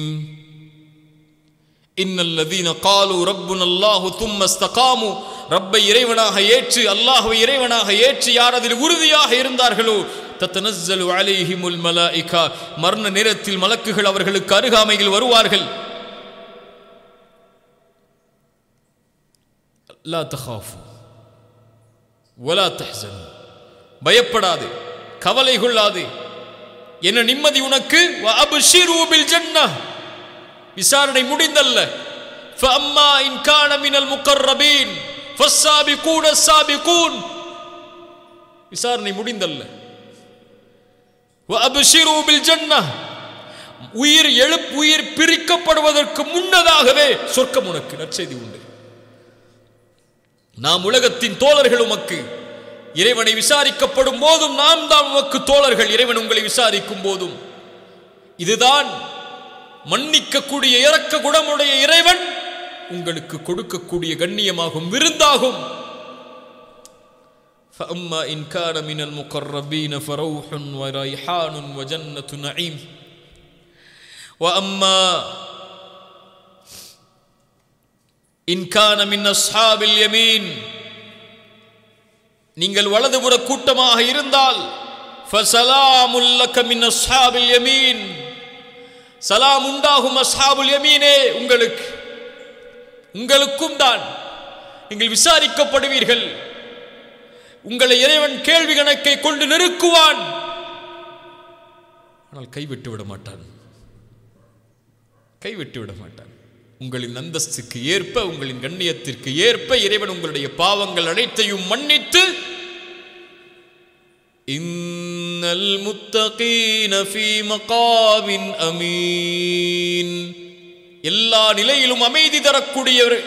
இன்னல்லதீன காலு ரப்புன் அல்லாஹு தும்ம ஸ்தகாமு ரப்பை இறைவனாக ஏற்று அல்லாஹுவை இறைவனாக ஏற்று யார் அதில் உறுதியாக இருந்தார்களோ தத்தனஸ்ஸலு அலைஹிமுல் மலாயிகா மரண நேரத்தில் மலக்குகள் அவர்களுக்கு அருகாமையில் வருவார்கள் லா தஹாஃபு வலா தஹ்சனு பயப்படாது கவலை கொள்ளாது என்ன நிம்மதி உனக்கு வ அப்ஷிரு பில் ஜன்னah விசாரணை முடிந்தல்ல فأما إن كان من المقربين فالسابقون السابقون விசாரணை முடிந்தல்ல وأبشروا بالجنة உயிர் எழுப் உயிர் பிரிக்கப்படுவதற்கு முன்னதாகவே சொர்க்கம் உனக்கு நற்செய்தி உண்டு நாம் உலகத்தின் தோழர்கள் உமக்கு இறைவனை விசாரிக்கப்படும் போதும் நாம் தான் உமக்கு தோழர்கள் இறைவன் உங்களை விசாரிக்கும் போதும் இதுதான் மன்னிக்கக்கூடிய இறக்க குணமுடைய இறைவன் உங்களுக்கு கொடுக்கக்கூடிய கண்ணியமாகும் விருந்தாகும் فأما إن كان من المقربين فروح وريحان وجنة نعيم وأما إن كان من أصحاب اليمين நீங்கள் வலதுபுற கூட்டமாக இருந்தால் فسلام لك من أصحاب اليمين சலாம் உண்டாகும் அஸ்ஹாபுல் யமீனே உங்களுக்கு உங்களுக்கும் தான் நீங்கள் விசாரிக்கப்படுவீர்கள் உங்களை இறைவன் கேள்வி கணக்கை கொண்டு நெருக்குவான் ஆனால் கைவிட்டு விட மாட்டான் கைவிட்டு விட மாட்டான் உங்களின் அந்தஸ்துக்கு ஏற்ப உங்களின் கண்ணியத்திற்கு ஏற்ப இறைவன் உங்களுடைய பாவங்கள் அனைத்தையும் மன்னித்து إن المتقين في مقام أمين எல்லா நிலையிலும் அமைதி தரக்கூடியவர்